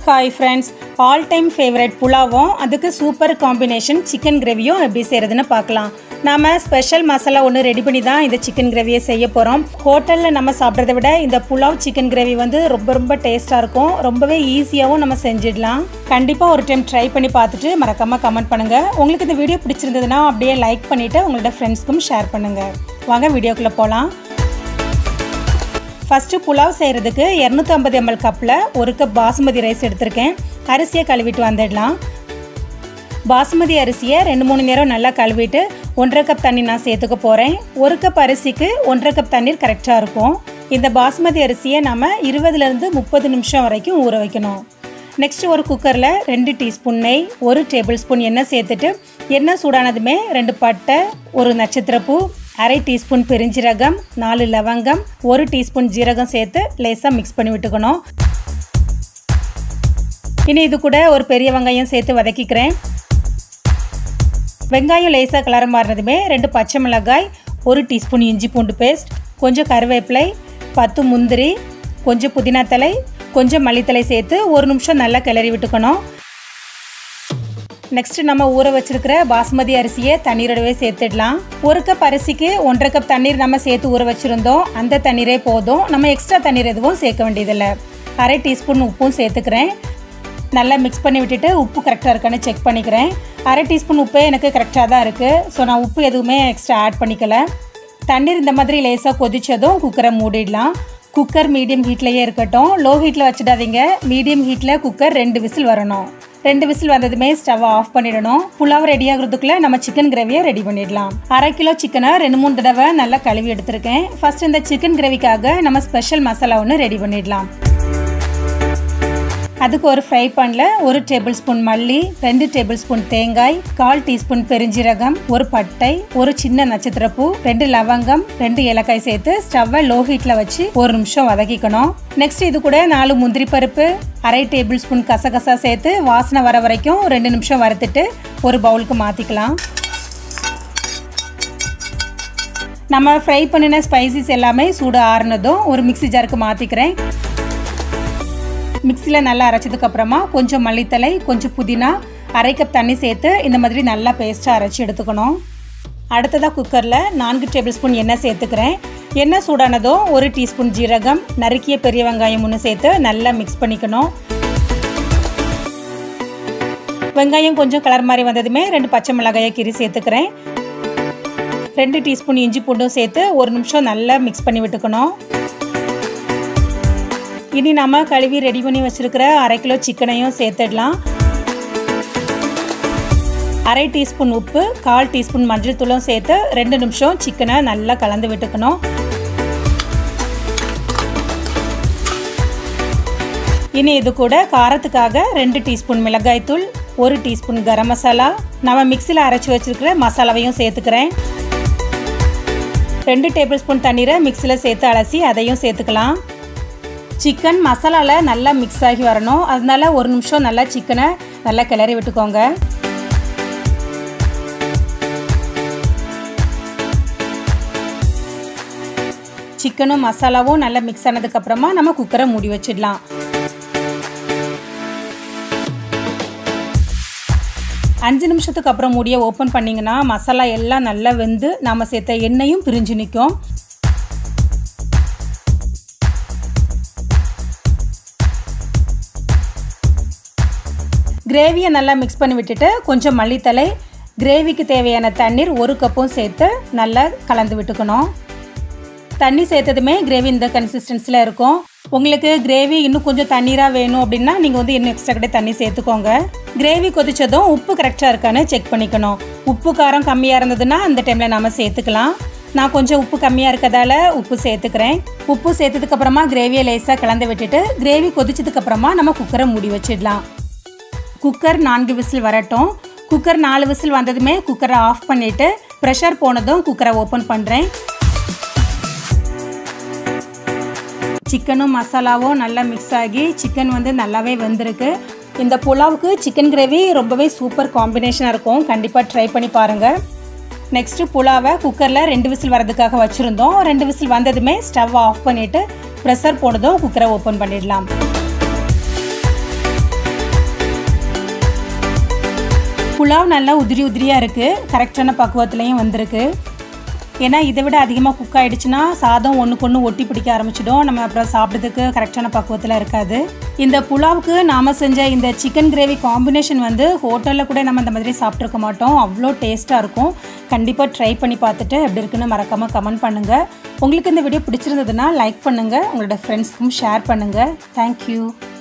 hi friends all time favourite புலாவும் அதுக்கு super combination chicken கிரேவியும் எப்படி செய்கிறதுன்னு பார்க்கலாம் நாம ஸ்பெஷல் மசாலா ஒன்று ரெடி பண்ணி தான் இந்த சிக்கன் கிரேவியை செய்ய போகிறோம் ஹோட்டலில் நம்ம சாப்பிட்றத விட இந்த புலாவ் சிக்கன் கிரேவி வந்து ரொம்ப ரொம்ப டேஸ்ட்டாக இருக்கும் ரொம்பவே ஈஸியாகவும் நம்ம செஞ்சிடலாம் கண்டிப்பாக ஒரு டைம் ட்ரை பண்ணி பார்த்துட்டு மறக்காமல் கமெண்ட் பண்ணுங்கள் உங்களுக்கு இந்த வீடியோ பிடிச்சிருந்ததுன்னா அப்படியே லைக் பண்ணிவிட்டு உங்களோட ஃப்ரெண்ட்ஸ்க்கும் ஷேர் பண்ணுங்கள் வாங்க வீடியோக்குள்ளே போகலாம் ஃபஸ்ட்டு புலாவ் செய்கிறதுக்கு இரநூத்தம்பது எம்எல் கப்பில் ஒரு கப் பாசுமதி ரைஸ் எடுத்திருக்கேன் அரிசியை கழுவிட்டு வந்துடலாம் பாசுமதி அரிசியை ரெண்டு மூணு நேரம் நல்லா கழுவிட்டு ஒன்றரை கப் தண்ணி நான் சேர்த்துக்க போகிறேன் ஒரு கப் அரிசிக்கு ஒன்றரை கப் தண்ணீர் கரெக்டாக இருக்கும் இந்த பாசுமதி அரிசியை நம்ம இருபதுலேருந்து முப்பது நிமிஷம் வரைக்கும் ஊற வைக்கணும் நெக்ஸ்ட் ஒரு குக்கரில் ரெண்டு டீஸ்பூன் நெய் ஒரு டேபிள் ஸ்பூன் எண்ணெய் சேர்த்துட்டு எண்ணெய் சூடானதுமே ரெண்டு பட்டை ஒரு நட்சத்திரப்பூ அரை டீஸ்பூன் பெருஞ்சீரகம் நாலு லவங்கம் ஒரு டீஸ்பூன் ஜீரகம் சேர்த்து லேசாக மிக்ஸ் பண்ணி விட்டுக்கணும் இனி இது கூட ஒரு பெரிய வெங்காயம் சேர்த்து வதக்கிக்கிறேன் வெங்காயம் லேசாக கலர் மாறினதுமே ரெண்டு பச்சை மிளகாய் ஒரு டீஸ்பூன் இஞ்சி பூண்டு பேஸ்ட் கொஞ்சம் கருவேப்பிலை பத்து முந்திரி கொஞ்சம் புதினா தலை கொஞ்சம் மல்லித்தலை சேர்த்து ஒரு நிமிஷம் நல்லா கிளறி விட்டுக்கணும் நெக்ஸ்ட் நம்ம ஊற வச்சிருக்கிற பாஸ்மதி அரிசியை தண்ணீரோடவே சேர்த்துடலாம் ஒரு கப் அரிசிக்கு ஒன்றரை கப் தண்ணீர் நம்ம சேர்த்து ஊற வச்சுருந்தோம் அந்த தண்ணீரே போதும் நம்ம எக்ஸ்ட்ரா தண்ணீர் எதுவும் சேர்க்க வேண்டியதில்லை அரை டீஸ்பூன் உப்பும் சேர்த்துக்கிறேன் நல்லா மிக்ஸ் பண்ணி விட்டுட்டு உப்பு கரெக்டாக இருக்கான்னு செக் பண்ணிக்கிறேன் அரை டீஸ்பூன் உப்பே எனக்கு கரெக்டாக தான் இருக்குது ஸோ நான் உப்பு எதுவுமே எக்ஸ்ட்ரா ஆட் பண்ணிக்கல தண்ணீர் இந்த மாதிரி லேசாக கொதிச்சதும் குக்கரை மூடிடலாம் குக்கர் மீடியம் ஹீட்லேயே இருக்கட்டும் லோ ஹீட்டில் வச்சிடாதீங்க மீடியம் ஹீட்டில் குக்கர் ரெண்டு விசில் வரணும் ரெண்டு விசில் வந்ததுமே ஸ்டவ் ஆஃப் பண்ணிடணும் புலாவ் ரெடி ஆகுறதுக்குள்ள நம்ம சிக்கன் கிரேவியை ரெடி பண்ணிடலாம் அரை கிலோ சிக்கனை ரெண்டு மூணு தடவை நல்லா கழுவி எடுத்திருக்கேன் ஃபர்ஸ்ட் இந்த சிக்கன் கிரேவிக்காக நம்ம ஸ்பெஷல் மசாலா ஒன்று ரெடி பண்ணிடலாம் அதுக்கு ஒரு ஃப்ரை பேனில் ஒரு டேபிள் ஸ்பூன் மல்லி ரெண்டு டேபிள் ஸ்பூன் தேங்காய் கால் டீஸ்பூன் பெருஞ்சீரகம் ஒரு பட்டை ஒரு சின்ன நட்சத்திரப்பூ ரெண்டு லவங்கம் ரெண்டு ஏலக்காய் சேர்த்து ஸ்டவ்வை லோ ஹீட்டில் வச்சு ஒரு நிமிஷம் வதக்கிக்கணும் நெக்ஸ்ட் இது கூட நாலு முந்திரி பருப்பு அரை டேபிள் ஸ்பூன் கசகசா சேர்த்து வாசனை வர வரைக்கும் ரெண்டு நிமிஷம் வறுத்துட்டு ஒரு பவுலுக்கு மாற்றிக்கலாம் நம்ம ஃப்ரை பண்ணின ஸ்பைசஸ் எல்லாமே சூடு ஆறுனதும் ஒரு மிக்சி ஜாருக்கு மாற்றிக்கிறேன் மிக்சியில் நல்லா அரைச்சதுக்கப்புறமா கொஞ்சம் மல்லித்தலை கொஞ்சம் புதினா அரை கப் தண்ணி சேர்த்து இந்த மாதிரி நல்லா பேஸ்ட்டாக அரைச்சி எடுத்துக்கணும் அடுத்ததாக குக்கரில் நான்கு டேபிள் ஸ்பூன் எண்ணெய் சேர்த்துக்கிறேன் எண்ணெய் சூடானதும் ஒரு டீஸ்பூன் ஜீரகம் நறுக்கிய பெரிய வெங்காயம் ஒன்று சேர்த்து நல்லா மிக்ஸ் பண்ணிக்கணும் வெங்காயம் கொஞ்சம் கலர் மாதிரி வந்ததுமே ரெண்டு பச்சை மிளகாயை கீரி சேர்த்துக்கிறேன் ரெண்டு டீஸ்பூன் இஞ்சி பூண்டும் சேர்த்து ஒரு நிமிஷம் நல்லா மிக்ஸ் பண்ணி விட்டுக்கணும் இனி நம்ம கழுவி ரெடி பண்ணி வச்சுருக்கிற அரை கிலோ சிக்கனையும் சேர்த்துடலாம் அரை டீஸ்பூன் உப்பு கால் டீஸ்பூன் மஞ்சள் தூளும் சேர்த்து ரெண்டு நிமிஷம் சிக்கனை நல்லா கலந்து விட்டுக்கணும் இனி இது கூட காரத்துக்காக ரெண்டு டீஸ்பூன் மிளகாய்த்தூள் ஒரு டீஸ்பூன் கரம் மசாலா நம்ம மிக்சியில் அரைச்சி வச்சுருக்கிற மசாலாவையும் சேர்த்துக்கிறேன் ரெண்டு டேபிள் ஸ்பூன் தண்ணீரை மிக்சியில் சேர்த்து அலசி அதையும் சேர்த்துக்கலாம் சிக்கன் மசாலாவில் நல்லா மிக்ஸ் ஆகி வரணும் அதனால ஒரு நிமிஷம் நல்லா சிக்கனை நல்லா கிளறி விட்டுக்கோங்க சிக்கனும் மசாலாவும் நல்லா மிக்ஸ் ஆனதுக்கப்புறமா நம்ம குக்கரை மூடி வச்சிடலாம் அஞ்சு நிமிஷத்துக்கு அப்புறம் மூடியை ஓப்பன் பண்ணிங்கன்னா மசாலா எல்லாம் நல்லா வெந்து நாம் சேர்த்த எண்ணெயும் பிரிஞ்சு நிற்கும் கிரேவியை நல்லா மிக்ஸ் பண்ணி விட்டுட்டு கொஞ்சம் மல்லித்தலை கிரேவிக்கு தேவையான தண்ணீர் ஒரு கப்பும் சேர்த்து நல்லா கலந்து விட்டுக்கணும் தண்ணி சேர்த்ததுமே கிரேவி இந்த கன்சிஸ்டன்சியில் இருக்கும் உங்களுக்கு கிரேவி இன்னும் கொஞ்சம் தண்ணீராக வேணும் அப்படின்னா நீங்கள் வந்து இன்னும் எக்ஸ்ட்ரா கூட தண்ணி சேர்த்துக்கோங்க கிரேவி கொதிச்சதும் உப்பு கரெக்டாக இருக்கான்னு செக் பண்ணிக்கணும் உப்பு காரம் கம்மியாக இருந்ததுன்னா அந்த டைமில் நாம் சேர்த்துக்கலாம் நான் கொஞ்சம் உப்பு கம்மியாக இருக்கதால உப்பு சேர்த்துக்கிறேன் உப்பு சேர்த்ததுக்கப்புறமா கிரேவியை லேசாக கலந்து விட்டுட்டு கிரேவி கொதிச்சதுக்கப்புறமா நம்ம குக்கரை மூடி வச்சிடலாம் குக்கர் நான்கு விசில் வரட்டும் குக்கர் நாலு விசில் வந்ததுமே குக்கரை ஆஃப் பண்ணிவிட்டு ப்ரெஷர் போனதும் குக்கரை ஓப்பன் பண்ணுறேன் சிக்கனும் மசாலாவும் நல்லா மிக்ஸ் ஆகி சிக்கன் வந்து நல்லாவே வெந்திருக்கு இந்த புலாவுக்கு சிக்கன் கிரேவி ரொம்பவே சூப்பர் காம்பினேஷனாக இருக்கும் கண்டிப்பாக ட்ரை பண்ணி பாருங்கள் நெக்ஸ்ட்டு புலாவை குக்கரில் ரெண்டு விசில் வரதுக்காக வச்சுருந்தோம் ரெண்டு விசில் வந்ததுமே ஸ்டவ் ஆஃப் பண்ணிவிட்டு ப்ரெஷர் போனதும் குக்கரை ஓப்பன் பண்ணிடலாம் புலாவ் நல்லா உதிரி உதிரியாக இருக்குது கரெக்டான பக்குவத்துலேயும் வந்திருக்கு ஏன்னா இதை விட அதிகமாக குக் ஆகிடுச்சுன்னா சாதம் ஒன்றுக்கு ஒன்று ஒட்டி பிடிக்க ஆரம்பிச்சிடும் நம்ம அப்புறம் சாப்பிட்றதுக்கு கரெக்டான பக்குவத்தில் இருக்காது இந்த புலாவுக்கு நாம் செஞ்ச இந்த சிக்கன் கிரேவி காம்பினேஷன் வந்து ஹோட்டலில் கூட நம்ம இந்த மாதிரி சாப்பிட்ருக்க மாட்டோம் அவ்வளோ டேஸ்ட்டாக இருக்கும் கண்டிப்பாக ட்ரை பண்ணி பார்த்துட்டு எப்படி இருக்குன்னு மறக்காமல் கமெண்ட் பண்ணுங்கள் உங்களுக்கு இந்த வீடியோ பிடிச்சிருந்ததுன்னா லைக் பண்ணுங்கள் உங்களோட ஃப்ரெண்ட்ஸ்க்கும் ஷேர் பண்ணுங்கள் தேங்க்யூ